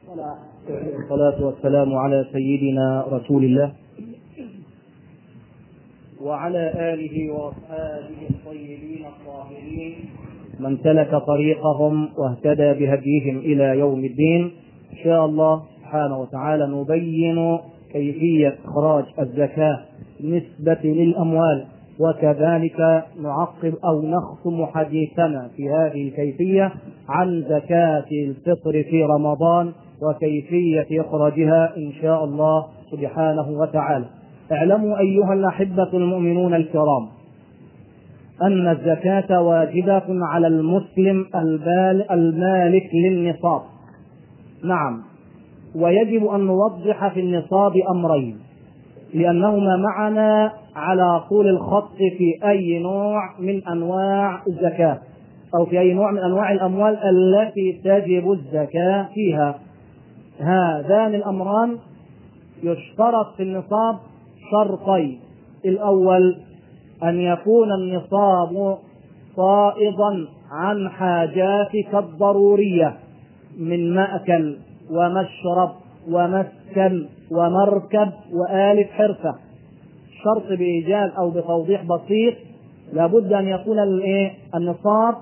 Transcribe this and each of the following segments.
والصلاة والسلام على سيدنا رسول الله وعلى آله وأصحابه الطيبين الطاهرين من سلك طريقهم واهتدى بهديهم إلى يوم الدين إن شاء الله سبحانه وتعالى نبين كيفية إخراج الزكاة نسبة للأموال وكذلك نعقب أو نختم حديثنا في هذه الكيفية عن زكاة الفطر في رمضان وكيفية إخراجها إن شاء الله سبحانه وتعالى اعلموا أيها الأحبة المؤمنون الكرام أن الزكاة واجبة على المسلم البال المالك للنصاب نعم ويجب أن نوضح في النصاب أمرين لأنهما معنا على طول الخط في أي نوع من أنواع الزكاة أو في أي نوع من أنواع الأموال التي تجب الزكاة فيها هذان الأمران يشترط في النصاب شرطين الأول أن يكون النصاب فائضا عن حاجاتك الضرورية من مأكل ومشرب ومسكن ومركب وآلة حرفة شرط بإيجاز أو بتوضيح بسيط لابد أن يكون الإيه؟ النصاب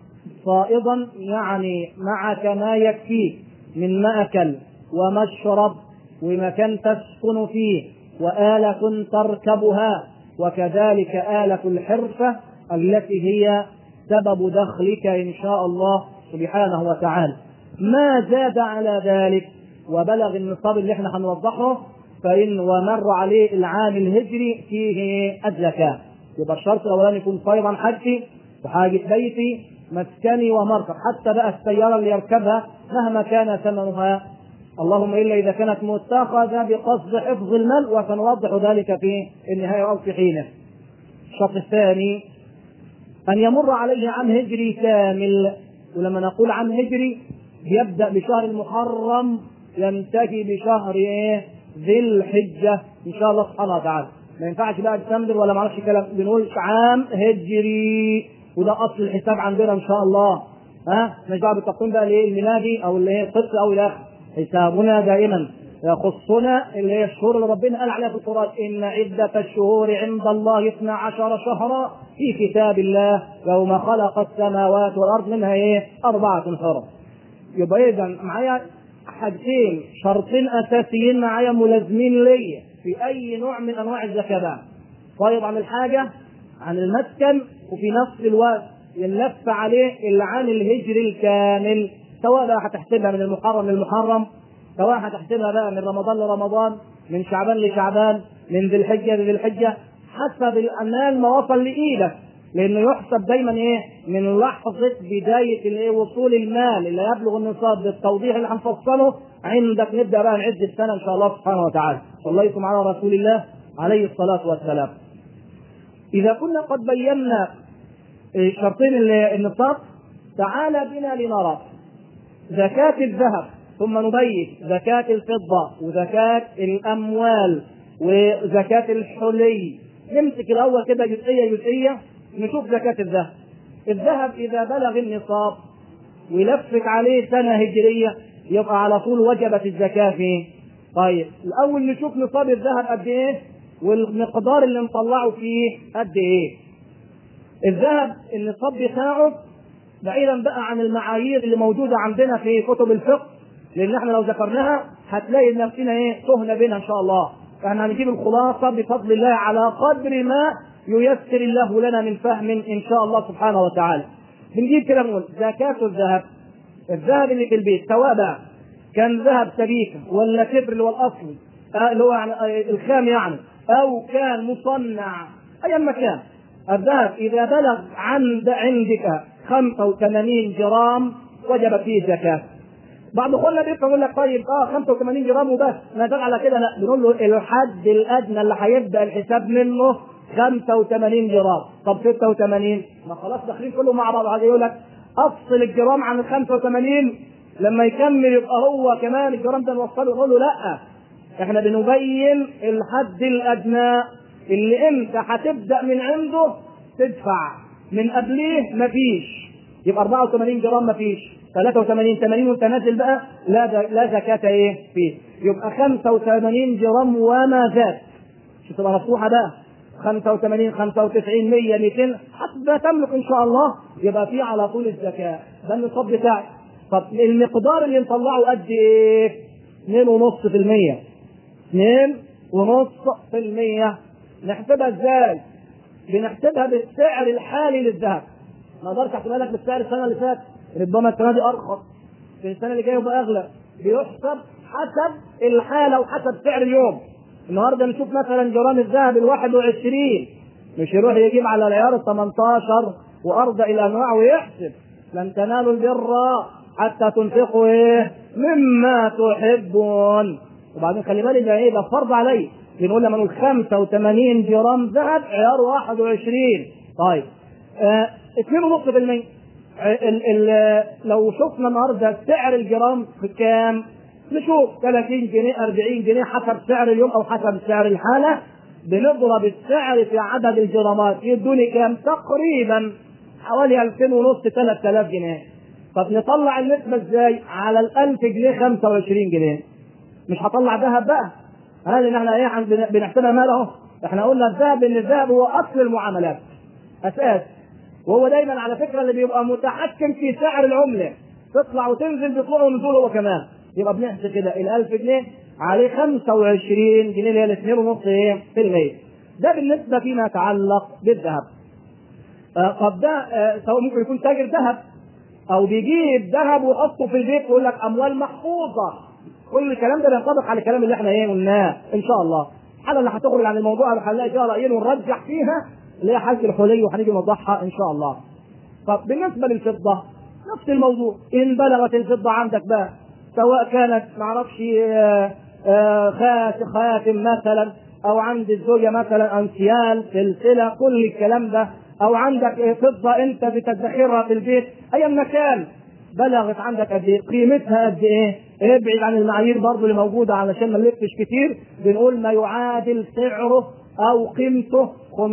فائضا يعني معك ما يكفيك من مأكل ومشرب ومكان تسكن فيه وآلة تركبها وكذلك آلة الحرفة التي هي سبب دخلك إن شاء الله سبحانه وتعالى ما زاد على ذلك وبلغ النصاب اللي احنا هنوضحه فإن ومر عليه العام الهجري فيه الزكاة يبقى الشرط الأولاني يكون فيضا حجي وحاجة بيتي مسكني ومركب حتى بقى السيارة اللي يركبها مهما كان ثمنها اللهم إلا إذا كانت متخذة بقصد حفظ المال وسنوضح ذلك في النهاية أو في حينه الشرط الثاني أن يمر عليه عام هجري كامل ولما نقول عام هجري يبدأ بشهر المحرم ينتهي بشهر ايه؟ ذي الحجة إن شاء الله سبحانه وتعالى ما ينفعش بقى ديسمبر ولا معرفش كلام بنقول عام هجري وده أصل الحساب عندنا إن شاء الله ها مش دعوة بالتقويم بقى الايه الميلادي أو اللي هي القدس أو الآخر حسابنا دائما يخصنا اللي هي الشهور اللي ربنا قال عليها في القرآن إن عدة الشهور عند الله اثنا عشر شهرا في كتاب الله يوم خلق السماوات والأرض منها إيه؟ أربعة حرم يبقى إذا معايا حاجتين شرطين أساسيين معايا ملازمين ليا في أي نوع من أنواع الزكاة طيب عن الحاجة عن المسكن وفي نفس الوقت ينلف عليه العام الهجري الكامل سواء بقى هتحسبها من المحرم للمحرم سواء هتحسبها بقى من رمضان لرمضان من شعبان لشعبان من ذي الحجة لذي الحجة حسب الأمال ما وصل لإيدك لأنه يحسب دايما إيه من لحظة بداية الإيه وصول المال اللي يبلغ النصاب بالتوضيح اللي هنفصله عندك نبدأ بقى نعد السنة إن شاء الله سبحانه وتعالى صليتم على رسول الله عليه الصلاة والسلام إذا كنا قد بينا شرطين النصاب تعالى بنا لنرى زكاة الذهب ثم نبين زكاة الفضة وزكاة الأموال وزكاة الحلي نمسك الأول كده جزئية جزئية نشوف زكاة الذهب الذهب إذا بلغ النصاب ولفت عليه سنة هجرية يبقى على طول وجبت الزكاة فيه طيب الأول نشوف نصاب الذهب قد إيه والمقدار اللي نطلعه فيه قد إيه الذهب النصاب بتاعه بعيدا بقى عن المعايير اللي موجوده عندنا في كتب الفقه لان احنا لو ذكرناها هتلاقي نفسنا ايه تهنا بينها ان شاء الله فاحنا هنجيب الخلاصه بفضل الله على قدر ما ييسر الله لنا من فهم ان شاء الله سبحانه وتعالى بنجيب كده نقول زكاة الذهب الذهب اللي في البيت سواء بقى كان ذهب سبيكة ولا كبر اللي هو الأصلي اللي هو يعني الخام يعني أو كان مصنع أيا ما كان الذهب إذا بلغ عند عندك 85 جرام وجب فيه زكاة. بعض اخواننا بيبقى يقول لك طيب اه 85 جرام وبس ما على كده لا بنقول له الحد الادنى اللي هيبدا الحساب منه 85 جرام طب 86 ما خلاص داخلين كله مع بعض عايز يقول لك افصل الجرام عن ال 85 لما يكمل يبقى هو كمان الجرام ده نوصله نقول له لا احنا بنبين الحد الادنى اللي انت هتبدا من عنده تدفع من قبليه مفيش يبقى 84 جرام مفيش 83 80 وانت نازل بقى لا لا زكاة ايه فيه يبقى 85 جرام وما زاد مش تبقى مفتوحة بقى 85 95 100 200 حسب ما تملك ان شاء الله يبقى فيه على طول الزكاة ده النصاب بتاعك طب المقدار اللي نطلعه قد ايه؟ 2.5% 2.5% نحسبها ازاي؟ بنحسبها بالسعر الحالي للذهب ما اقدرش احسبها لك بالسعر السنه اللي فاتت ربما السنه دي ارخص في السنه اللي جايه يبقى اغلى بيحسب حسب الحاله وحسب سعر اليوم النهارده نشوف مثلا جرام الذهب ال 21 مش يروح يجيب على العيار ال 18 وارضى الانواع ويحسب لن تنالوا البر حتى تنفقوا ايه مما تحبون وبعدين خلي بالك ده ايه ده فرض علي بنقول لما نقول 85 جرام ذهب عيار 21 طيب آه 2.5% ال ال لو شفنا النهارده سعر الجرام في كام؟ نشوف 30 جنيه 40 جنيه حسب سعر اليوم او حسب سعر الحاله بنضرب السعر في عدد الجرامات يدوني كام؟ تقريبا حوالي 2000 ونص 3000 جنيه طب نطلع النسبة ازاي؟ على ال 1000 جنيه 25 جنيه مش هطلع ذهب بقى هذه ان احنا ايه بنحسبها مال اهو احنا قلنا الذهب ان الذهب هو اصل المعاملات اساس وهو دايما على فكره اللي بيبقى متحكم في سعر العمله تطلع وتنزل بيطلعوا ونزول هو كمان يبقى بنحسب كده ال 1000 جنيه عليه 25 جنيه اللي هي الاثنين ونص ايه في المية ده بالنسبه فيما يتعلق بالذهب آه طب ده آه سواء ممكن يكون تاجر ذهب او بيجيب ذهب ويحطه في البيت ويقول لك اموال محفوظه كل الكلام ده بينطبق على الكلام اللي احنا ايه قلناه ان شاء الله الحاله اللي هتخرج عن الموضوع هنلاقي فيها رايين ونرجح فيها اللي هي حاجه الحلي وهنيجي نوضحها ان شاء الله طب بالنسبه للفضه نفس الموضوع ان بلغت الفضه عندك بقى سواء كانت معرفش خاتم مثلا او عند الزوجه مثلا انسيال سلسله كل الكلام ده او عندك فضه انت بتدخرها في البيت ايا مكان بلغت عندك قد ايه قيمتها قد ايه ابعد عن المعايير برضه اللي موجوده علشان ما نلفش كتير بنقول ما يعادل سعره او قيمته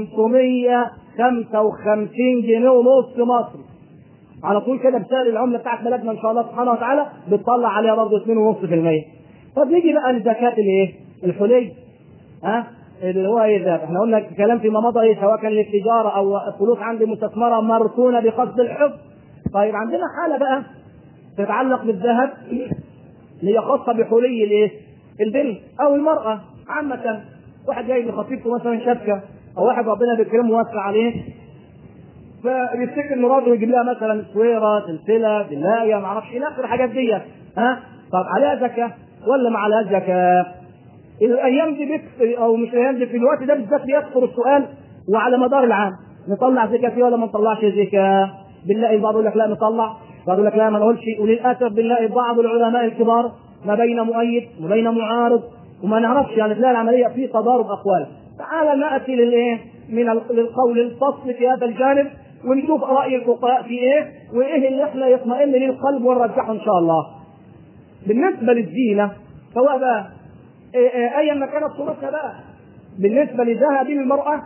555 جنيه ونص مصري على طول كده بسعر العمله بتاعت بلدنا ان شاء الله سبحانه وتعالى بتطلع عليها برضه 2.5% طب نيجي بقى لزكاه الايه؟ الحلي ها اللي هو ايه ده؟ احنا قلنا الكلام فيما مضى ايه سواء كان للتجاره او فلوس عندي مستثمره مركونه بقصد الحفظ طيب عندنا حاله بقى تتعلق بالذهب اللي هي خاصه بحلي الايه؟ البنت او المراه عامه واحد جاي لخطيبته مثلا شبكه او واحد ربنا بيكرمه ووسع عليه فبيفتكر مراده يجيب لها مثلا سويره سلسله دلايه ما اعرفش الى اخر الحاجات دي ها طب عليها زكاه ولا ما عليها زكاه؟ الايام دي بيكثر او مش الايام دي في الوقت ده بالذات بيكثر السؤال وعلى مدار العام نطلع زكاه فيه ولا ما نطلعش زكاه؟ بنلاقي البعض يقول لك لا نطلع بعض يقول لك لا ما نقولش وللاسف بنلاقي بعض العلماء الكبار ما بين مؤيد وما بين معارض وما نعرفش يعني تلاقي العمليه في تضارب اقوال تعال ناتي للايه؟ من للقول الفصل في هذا الجانب ونشوف راي الفقهاء في ايه وايه اللي احنا يطمئن ليه القلب ونرجحه ان شاء الله. بالنسبه للزينه سواء بقى ايا ما كانت صورتها بقى بالنسبه لذهب المراه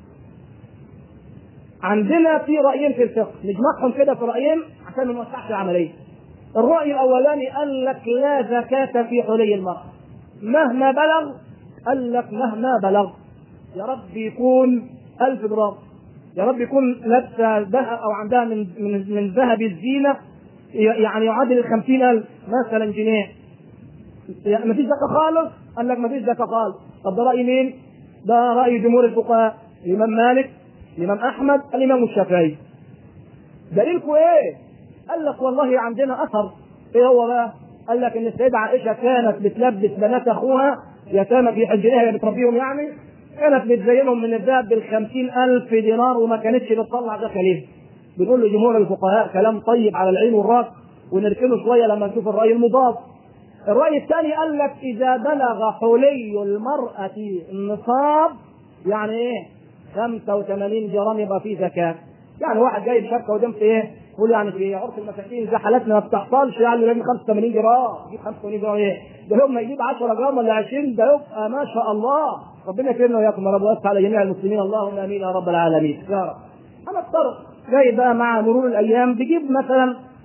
عندنا في رايين في الفقه نجمعهم كده في رايين عشان ما نوسعش العمليه. الراي الاولاني قال لك لا زكاه في حلي المراه مهما بلغ قال لك مهما بلغ يا رب يكون ألف جرام يا رب يكون لابسه ذهب او عندها من من من ذهب الزينه يعني يعادل الخمسين ألف مثلا جنيه يعني ما فيش زكاه خالص قال لك ما فيش زكاه خالص طب ده راي مين؟ ده راي جمهور الفقهاء الامام مالك الامام احمد الامام الشافعي دليلكم ايه؟ قال لك والله عندنا اثر ايه هو بقى؟ قال لك ان السيده عائشه كانت بتلبس بنات اخوها يتامى في حجرها هي بتربيهم يعني كانت بتزينهم من الذهب بالخمسين ألف دينار وما كانتش بتطلع زكاة ليه؟ بنقول لجمهور الفقهاء كلام طيب على العين والراس ونركنه شوية لما نشوف الرأي المضاد. الرأي الثاني قال لك إذا بلغ حلي المرأة النصاب يعني إيه؟ 85 جرام يبقى فيه زكاة. يعني واحد جايب شبكة ودمت إيه؟ يقول يعني في عرف المساكين زي حالاتنا ما بتحصلش يعني لازم 85 جرام يجيب 85 جرام ايه؟ ده يوم ما يجيب 10 جرام ولا 20 ده يبقى ما شاء الله ربنا يكرمنا وياكم يا رب ويوسع على جميع المسلمين اللهم امين يا رب العالمين يا رب انا افترض جاي بقى مع مرور الايام بيجيب مثلا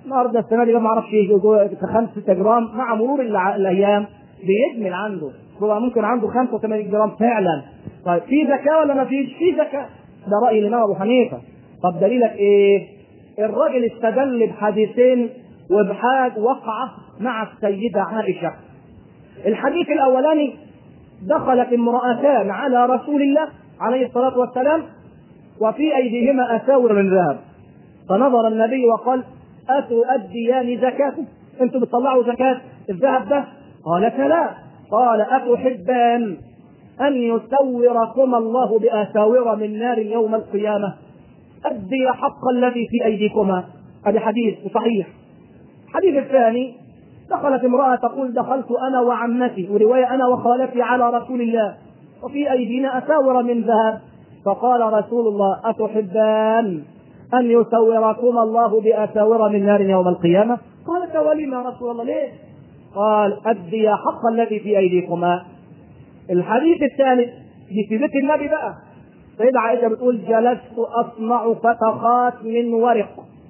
النهارده السنه دي ما اعرفش جوه 5 6 جرام مع مرور الع- الايام بيجمل عنده بيبقى ممكن عنده 85 جرام فعلا طيب في زكاه ولا ما فيش؟ في زكاه ده راي الامام ابو حنيفه طب دليلك ايه؟ الراجل استدل بحديثين وبحاج وقعه مع السيده عائشه الحديث الاولاني دخلت امرأتان على رسول الله عليه الصلاة والسلام وفي أيديهما أساور من ذهب فنظر النبي وقال أتؤديان زكاة أنتم بتطلعوا زكاة الذهب ده قالت لا قال أتحبان أن يسوركما الله بأساور من نار يوم القيامة أدي حق الذي في أيديكما هذا حديث صحيح الحديث الثاني دخلت امرأة تقول دخلت أنا وعمتي ورواية أنا وخالتي على رسول الله وفي أيدينا أساور من ذهب فقال رسول الله أتحبان أن يسوركما الله بأساور من نار يوم القيامة قالت ولم يا رسول الله ليه قال أدي حق الذي في أيديكما الحديث الثالث دي في بيت النبي بقى سيدة عائشة بتقول جلست أصنع فتخات من ورق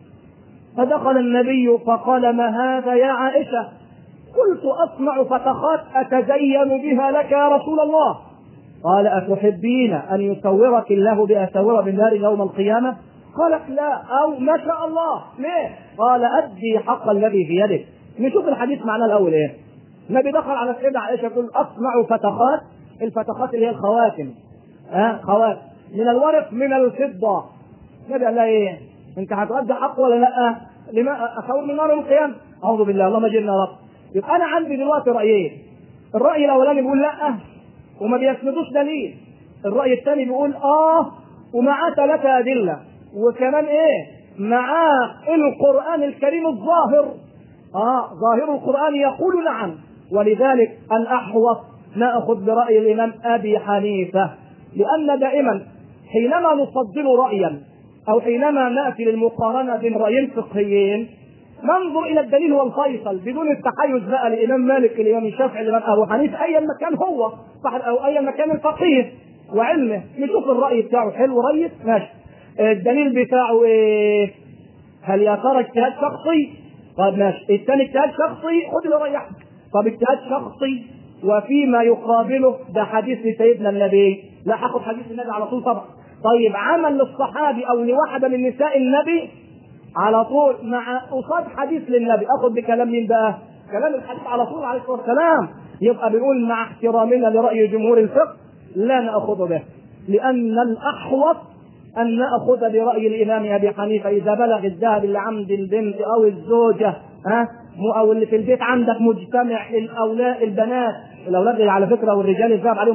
فدخل النبي فقال ما هذا يا عائشة قلت أصنع فتخات أتزين بها لك يا رسول الله قال أتحبين أن يصورك الله بأساور من نار يوم القيامة قالت لا أو ما شاء الله ليه قال أدي حق الذي في يدك نشوف الحديث معناه الأول إيه النبي دخل على السيدة عائشة يقول أصنع فتخات الفتخات اللي هي الخواتم ها أه؟ خواتم من الورق من الفضة النبي قال لها إيه أنت هتؤدي حق ولا لا؟ لما أخور من نار يوم القيامة أعوذ بالله اللهم اجرنا يا رب يبقى أنا عندي دلوقتي رأيين الرأي الأولاني بيقول لا وما بيسندوش دليل الرأي الثاني بيقول آه ومعاه ثلاثة أدلة وكمان إيه معاه القرآن الكريم الظاهر آه ظاهر القرآن يقول نعم ولذلك الأحوط نأخذ برأي الإمام أبي حنيفة لأن دائما حينما نفضل رأيا أو حينما نأتي للمقارنة بين رأيين فقهيين ننظر إلى الدليل والفيصل بدون التحيز بقى للإمام مالك الإمام الشافعي الإمام أبو حنيفة أيا ما كان هو صح أو أيا ما كان الفقيه وعلمه نشوف الرأي بتاعه حلو ريس ماشي الدليل بتاعه إيه هل يا ترى اجتهاد شخصي؟ طب ماشي الثاني اجتهاد شخصي خد اللي ريحك طب اجتهاد شخصي وفيما يقابله ده حديث لسيدنا النبي لا هاخد حديث النبي على طول طبعا طيب عمل للصحابي او لواحده من نساء النبي على طول مع قصاد حديث للنبي اخذ بكلام مين بقى؟ كلام الحديث على طول عليه الصلاه والسلام يبقى بنقول مع احترامنا لراي جمهور الفقه لا ناخذ به لان الاحوط ان ناخذ براي الامام ابي حنيفه اذا بلغ الذهب اللي عند البنت او الزوجه ها او اللي في البيت عندك مجتمع الاولاد البنات الاولاد اللي على فكره والرجال الذهب عليهم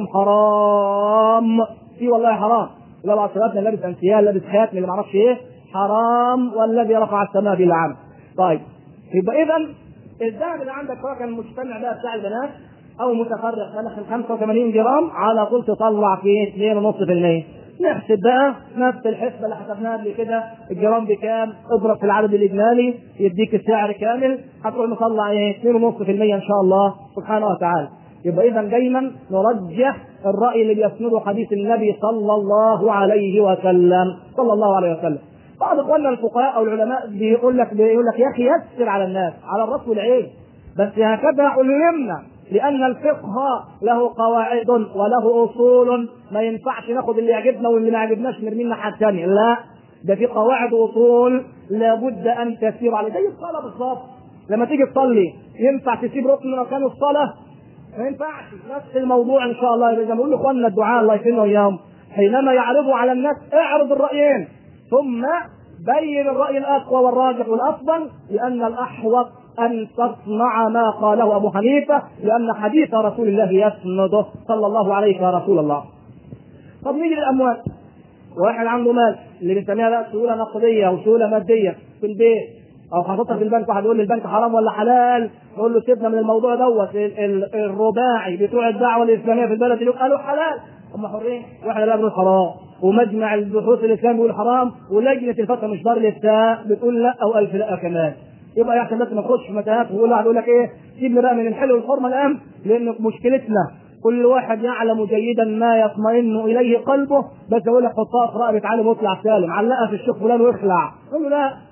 حرام في والله حرام لا لا صلاتنا لابس انسيال لابس خاتم اللي ما اعرفش ايه حرام والذي رفع السماء بلا عمد طيب يبقى اذا الذهب اللي عندك سواء كان المجتمع ده بتاع البنات او متفرق داخل 85 جرام على طول تطلع فيه 2.5% نحسب بقى نفس الحسبه اللي حسبناها قبل كده الجرام بكام اضرب في العدد الاجمالي يديك السعر كامل هتروح مطلع ايه 2.5% ان شاء الله سبحانه وتعالى يبقى اذا دايما نرجح الراي اللي بيسنده حديث النبي صلى الله عليه وسلم صلى الله عليه وسلم بعض اخواننا الفقهاء او العلماء بيقول لك بيقول لك يا اخي يسر على الناس على الراس والعين بس هكذا علمنا لان الفقه له قواعد وله اصول ما ينفعش ناخد اللي يعجبنا واللي ما يعجبناش نرميه الناحيه الثانيه لا ده في قواعد واصول لابد ان تسير عليه زي الصلاه بالظبط لما تيجي تصلي ينفع تسيب ركن من اركان الصلاه ما ينفعش نفس الموضوع ان شاء الله زي ما بنقول لاخواننا الدعاء الله يكرمنا واياهم حينما يعرضوا على الناس اعرض الرايين ثم بين الراي الاقوى والراجح والافضل لان الاحوط ان تصنع ما قاله ابو حنيفه لان حديث رسول الله يسنده صلى الله عليه يا رسول الله. طب نيجي للاموال. واحد عنده مال اللي بنسميها بقى سهوله نقديه او سهوله ماديه في البيت او حاططها في البنك واحد يقول لي البنك حرام ولا حلال نقول له سيبنا من الموضوع دوت الرباعي بتوع الدعوه الاسلاميه في البلد اللي قالوا حلال هم حرين واحد لا بيقول حرام ومجمع البحوث الاسلامي بيقول حرام ولجنه الفتوى مش دار الافتاء بتقول لا او الف لا كمان يبقى يا بس ما تخش في متاهات ويقول واحد يقول لك ايه سيبني بقى من الحل والحرمه الان لان مشكلتنا كل واحد يعلم جيدا ما يطمئن اليه قلبه بس يقول لك حطها في رقبه عالم واطلع سالم علقها في الشيخ فلان واخلع يقول له لا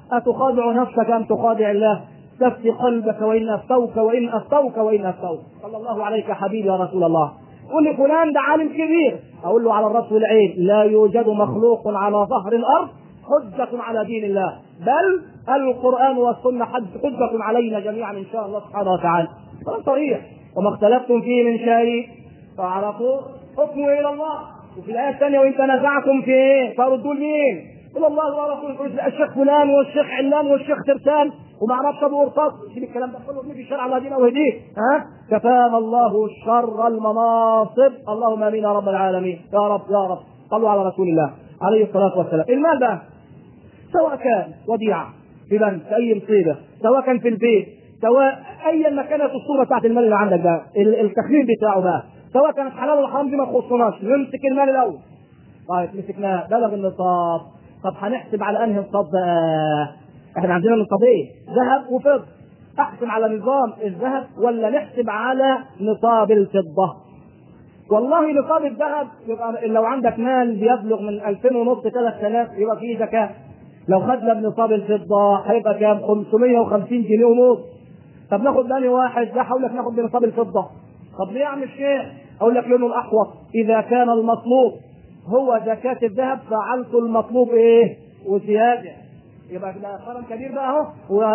أتخادع نفسك أم تخادع الله تفتي قلبك وإن أفتوك وإن أفتوك وإن أفتوك صلى الله عليك حبيبي يا رسول الله قل لي فلان ده عالم كبير أقول له على الرأس والعين لا يوجد مخلوق على ظهر الأرض حجة على دين الله بل القرآن والسنة حجة علينا جميعا إن شاء الله سبحانه وتعالى كلام صريح وما اختلفتم فيه من شيء فاعرفوا حكمه إلى الله وفي الآية الثانية وإن تنازعتم في إيه فردوا لمين؟ إلى الله ورسوله الشيخ فلان والشيخ علان والشيخ ترتان وما اعرفش ابو قرطاس شيل الكلام ده كله في الشرع الله دينا وهديه ها كفانا الله شر المناصب اللهم امين يا رب العالمين يا رب يا رب صلوا على رسول الله عليه الصلاه والسلام المال ده سواء كان وديعه في بنك في اي مصيبه سواء كان في البيت سواء ايا ما كانت الصوره بتاعت المال اللي عندك ده التخزين بتاعه بقى سواء كانت حلال ولا حرام دي ما تخصناش نمسك المال الاول طيب مسكناه بلغ النصاب طب هنحسب على انهي نصاب بقى احنا عندنا نصابين ذهب وفضه احسب على نظام الذهب ولا نحسب على نصاب الفضه والله نصاب الذهب يبقى لو عندك مال بيبلغ من 2000 ونص 3000 يبقى فيه زكاه لو خدنا بنصاب الفضه هيبقى كام 550 جنيه ونص طب ناخد بني واحد ده هقول لك ناخد بنصاب الفضه طب ليه يا عم الشيخ اقول لك لونه الاحوط اذا كان المطلوب هو زكاه الذهب فعلت المطلوب ايه وزياده يبقى ده كرم كبير بقى اهو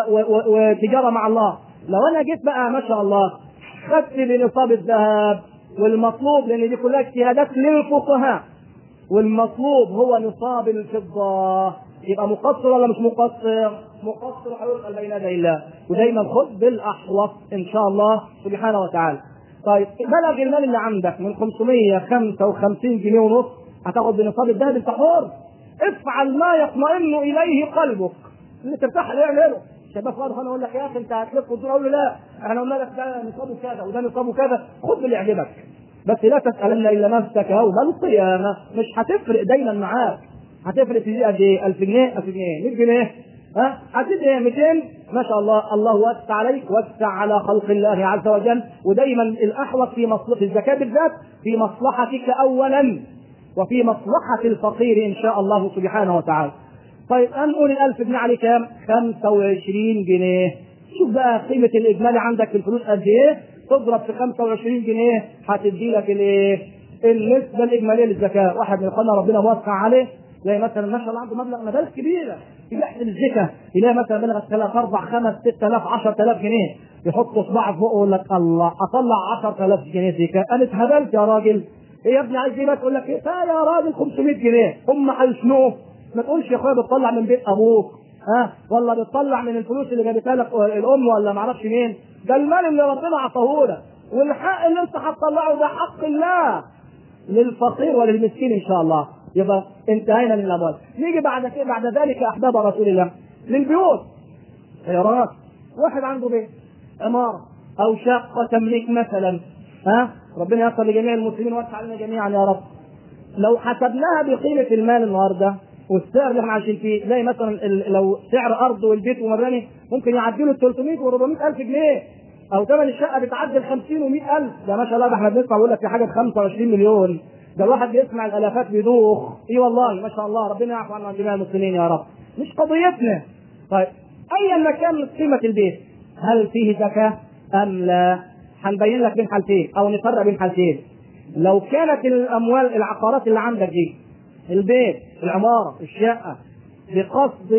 وتجاره مع الله لو انا جيت بقى ما شاء الله خدت بنصاب الذهب والمطلوب لان دي كلها اجتهادات للفقهاء والمطلوب هو نصاب الفضه يبقى مقصر ولا مش مقصر؟ مقصر هيسال بين يدي الله ودايما خذ بالاحوط ان شاء الله سبحانه وتعالى. طيب بلغ المال اللي عندك من 555 جنيه ونص هتاخد بنصاب الذهب انت حر افعل ما يطمئن اليه قلبك اللي ترتاح عليه اعمله شباب واضح انا اقول لك يا اخي انت هتلف وتدور اقول له لا احنا قلنا لك ده نصابه كذا وده نصابه كذا خد اللي يعجبك بس لا تسالن الا نفسك يوم القيامه مش هتفرق دايما معاك هتفرق في دي قد ايه 1000 جنيه 1000 جنيه 100 جنيه ها هتدي ايه 200 ما شاء الله الله وسع عليك وسع على خلق الله عز وجل ودايما الاحوط في مصلحه الزكاه بالذات في مصلحتك اولا وفي مصلحة الفقير إن شاء الله سبحانه وتعالى. طيب هنقول الألف جنيه عليه كام؟ 25 جنيه. شوف بقى قيمة الإجمالي عندك في الفلوس قد إيه؟ تضرب في 25 جنيه هتدي لك الإيه؟ النسبة الإجمالية للزكاة، واحد من إخواننا ربنا موسع عليه زي مثلا ما شاء الله عنده مبلغ مبالغ كبيرة يحسب الزكاة يلاقي مثلا بلغت 3 4 5 6000 10000 جنيه يحط صباعه فوق ويقول لك الله أطلع 10000 جنيه زكاة أنا اتهبلت يا راجل ايه يا ابني عايز ايه تقول لك ايه يا راجل 500 جنيه هم هيشنوه ما تقولش يا اخويا بتطلع من بيت ابوك ها ولا بتطلع من الفلوس اللي جابتها لك الام ولا ما اعرفش مين ده المال اللي ربنا عطاه لك والحق اللي انت هتطلعه ده حق الله للفقير وللمسكين ان شاء الله يبقى انتهينا من الاموال نيجي بعد كده بعد ذلك احباب رسول الله للبيوت خيارات واحد عنده بيت عماره او شقه تمليك مثلا ها ربنا يسر لجميع المسلمين ويسع علينا جميعا يا رب لو حسبناها بقيمه المال النهارده والسعر اللي احنا عايشين فيه زي مثلا لو سعر ارض والبيت ومباني ممكن يعدي له 300 و 400 الف جنيه او ثمن الشقه بتعدي ال 50 و100 الف ده ما شاء الله ده احنا بنسمع بيقول لك في حاجه ب 25 مليون ده الواحد بيسمع الالافات بيدوخ اي والله ما شاء الله ربنا يعفو عنا جميع المسلمين يا رب مش قضيتنا طيب ايا ما كان قيمه البيت هل فيه زكاه ام لا هنبين لك بين حالتين او نفرق بين حالتين لو كانت الاموال العقارات اللي عندك دي البيت العماره الشقه بقصد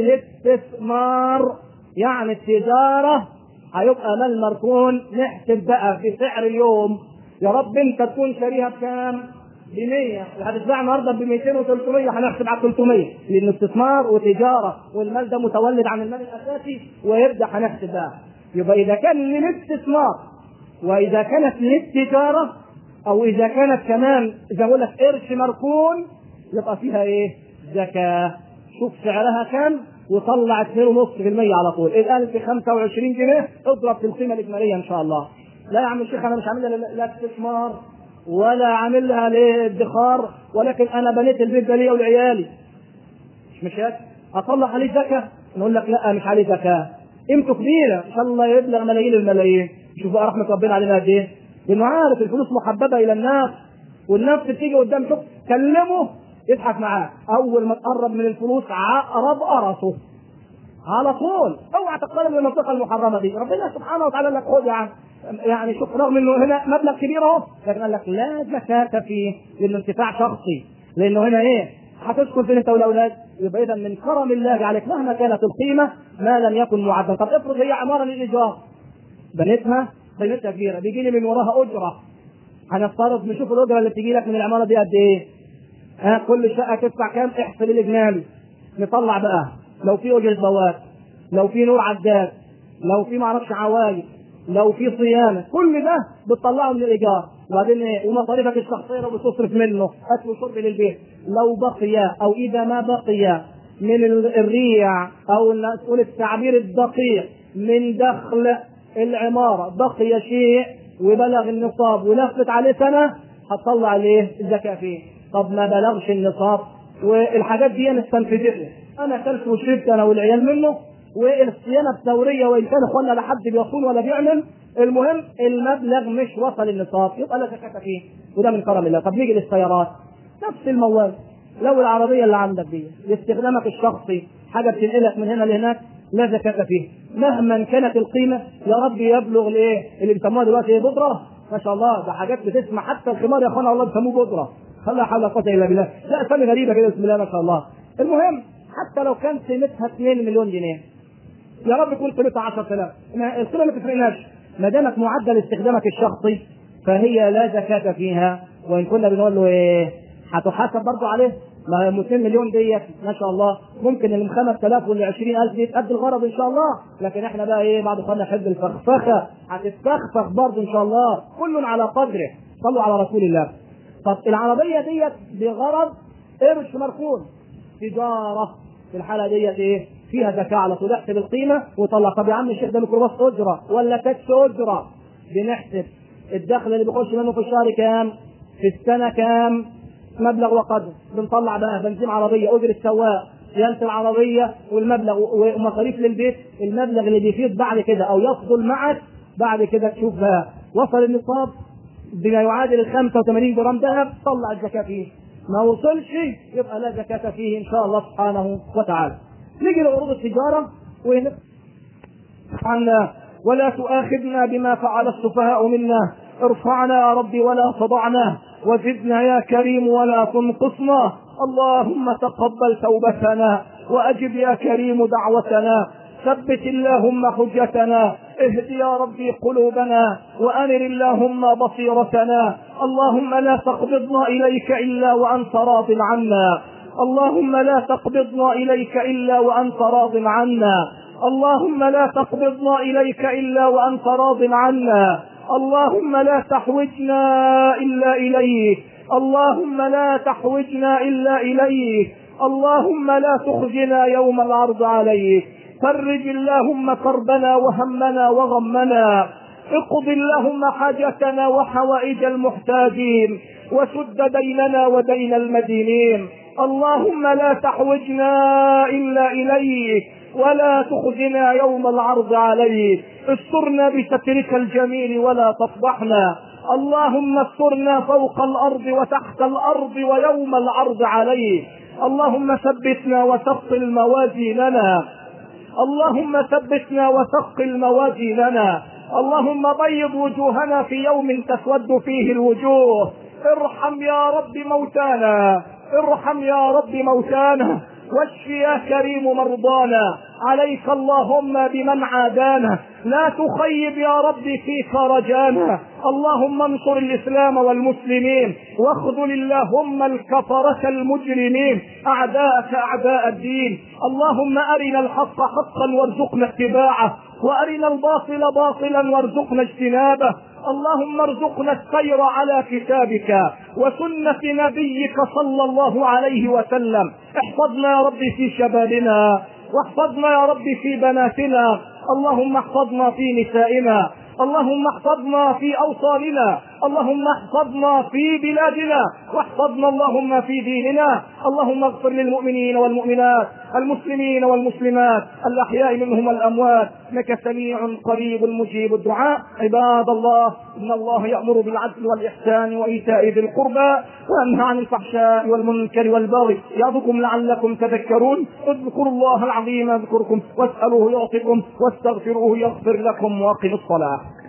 الاستثمار يعني التجاره هيبقى مال مركون نحسب بقى في سعر اليوم يا رب انت تكون شاريها بكام؟ ب 100 هتتباع النهارده ب 200 و 300 هنحسب على 300 لان استثمار وتجاره والمال ده متولد عن المال الاساسي ويبدا هنحسب بقى يبقى اذا كان للاستثمار واذا كانت للتجاره او اذا كانت كمان زي ما بقول لك قرش مركون يبقى فيها ايه؟ زكاه شوف سعرها كام وطلع 2.5% على طول الان ب 25 جنيه اضرب في القيمه الاجماليه ان شاء الله لا يا عم الشيخ انا مش عاملها لا استثمار ولا عاملها لادخار ولكن انا بنيت البيت ده ليا ولعيالي مش مشاكل اطلع عليه زكاه نقول لك لا مش عليه زكاه قيمته كبيره ان شاء الله يبلغ ملايين الملايين شوف بقى رحمه ربنا علينا قد ايه لانه عارف الفلوس محببه الى الناس والنفس تيجي قدام شوف كلمه يضحك معاه اول ما تقرب من الفلوس عقرب قرصه على طول اوعى تقترب من المنطقه المحرمه دي ربنا سبحانه وتعالى قال لك خد يا عم يعني شوف رغم انه هنا مبلغ كبير اهو لكن قال لك لا زكاه فيه لانه انتفاع شخصي لانه هنا ايه هتسكن فين انت والاولاد يبقى اذا من كرم الله عليك مهما كانت القيمه ما لم يكن معدا طب افرض هي عماره للايجار بنيتها قيمتها كبيره بيجي لي من وراها اجره هنفترض نشوف الاجره اللي بتجي لك من العماره دي قد ايه ها كل شقه تدفع كام احسب الاجمالي نطلع بقى لو في اجره بواب لو في نور عداد لو في معرفش عوايد لو في صيانه كل ده بتطلعه من الايجار وبعدين ايه ومصاريفك الشخصيه لو بتصرف منه اكل وشرب للبيت لو بقي او اذا ما بقي من الريع او نقول التعبير الدقيق من دخل العماره بقي شيء وبلغ النصاب ولفت عليه سنه هتطلع عليه الزكاه فيه طب ما بلغش النصاب والحاجات دي انا استنفذتها انا اكلت وشربت انا والعيال منه والصيانه الثوريه وان كان اخواننا لا حد بيصون ولا بيعمل المهم المبلغ مش وصل النصاب يبقى لا زكاه فيه وده من كرم الله طب نيجي للسيارات نفس الموال لو العربيه اللي عندك دي لاستخدامك الشخصي حاجه بتنقلك من هنا لهناك لا زكاة فيه مهما كانت القيمة يا رب يبلغ الايه اللي بيسموها دلوقتي ايه بودرة ما شاء الله ده حاجات بتسمع حتى الخمار يا اخوانا والله بيسموه بودرة لا حول ولا قوة الا بالله لا اسامي غريبة كده بسم الله ما شاء الله المهم حتى لو كان قيمتها 2 مليون جنيه يا رب يكون قيمتها 10000 القيمة ما تفرقناش ما دامت معدل استخدامك الشخصي فهي لا زكاة فيها وإن كنا بنقول له إيه هتحاسب برضه عليه ما 200 مليون ديت ما شاء الله ممكن اللي من 5000 واللي 20000 دي تأدي الغرض ان شاء الله لكن احنا بقى ايه بعض اخواننا يحب الفخفخه هتتفخفخ برضه ان شاء الله كل على قدره صلوا على رسول الله طب العربيه ديت بغرض قرش مركون تجاره في الحاله ديت ايه فيها زكاه على طول احسب القيمه وطلع طب يا عم الشيخ ده ميكروباص اجره ولا تاكس اجره بنحسب الدخل اللي بيخش منه في الشهر كام في السنه كام مبلغ وقدر بنطلع بقى بنزين عربيه اجره سواق صيانه العربيه والمبلغ ومصاريف للبيت المبلغ اللي بيفيض بعد كده او يفضل معك بعد كده تشوف بقى وصل النصاب بما يعادل ال 85 جرام ذهب طلع الزكاه فيه ما وصلش يبقى لا زكاه فيه ان شاء الله سبحانه وتعالى نيجي لعروض التجاره وهنا عنا ولا تؤاخذنا بما فعل السفهاء منا ارفعنا يا رب ولا تضعنا وزدنا يا كريم ولا تنقصنا اللهم تقبل توبتنا واجب يا كريم دعوتنا ثبت اللهم حجتنا اهد يا ربي قلوبنا وانر اللهم بصيرتنا اللهم لا تقبضنا اليك الا وانت راض عنا اللهم لا تقبضنا اليك الا وانت راض عنا اللهم لا تقبضنا اليك الا وانت راض عنا اللهم لا تحوجنا الا اليك اللهم لا تحوجنا الا اليك اللهم لا تخزنا يوم العرض عليك فرج اللهم كربنا وهمنا وغمنا اقض اللهم حاجتنا وحوائج المحتاجين وسد ديننا ودين المدينين اللهم لا تحوجنا الا اليك ولا تخزنا يوم العرض عليك استرنا بسترك الجميل ولا تفضحنا اللهم استرنا فوق الارض وتحت الارض ويوم العرض عليك اللهم ثبتنا وثقل موازيننا اللهم ثبتنا وثقل موازيننا اللهم بيض وجوهنا في يوم تسود فيه الوجوه ارحم يا رب موتانا ارحم يا رب موتانا واشف يا كريم مرضانا عليك اللهم بمن عادانا لا تخيب يا رب فيك رجانا اللهم انصر الاسلام والمسلمين واخذل اللهم الكفرة المجرمين اعداءك اعداء الدين اللهم ارنا الحق حقا وارزقنا اتباعه وارنا الباطل باطلا وارزقنا اجتنابه اللهم ارزقنا السير على كتابك وسنة نبيك صلى الله عليه وسلم احفظنا يا رب في شبابنا واحفظنا يا رب في بناتنا اللهم احفظنا في نسائنا اللهم احفظنا في اوطاننا اللهم احفظنا في بلادنا واحفظنا اللهم في ديننا اللهم اغفر للمؤمنين والمؤمنات المسلمين والمسلمات الأحياء منهم والأموات إنك سميع قريب مجيب الدعاء عباد الله إن الله يأمر بالعدل والإحسان وإيتاء ذي القربى وينهى عن الفحشاء والمنكر والبغي يعظكم لعلكم تذكرون اذكروا الله العظيم يذكركم واسألوه يعطكم واستغفروه يغفر لكم واقموا الصلاة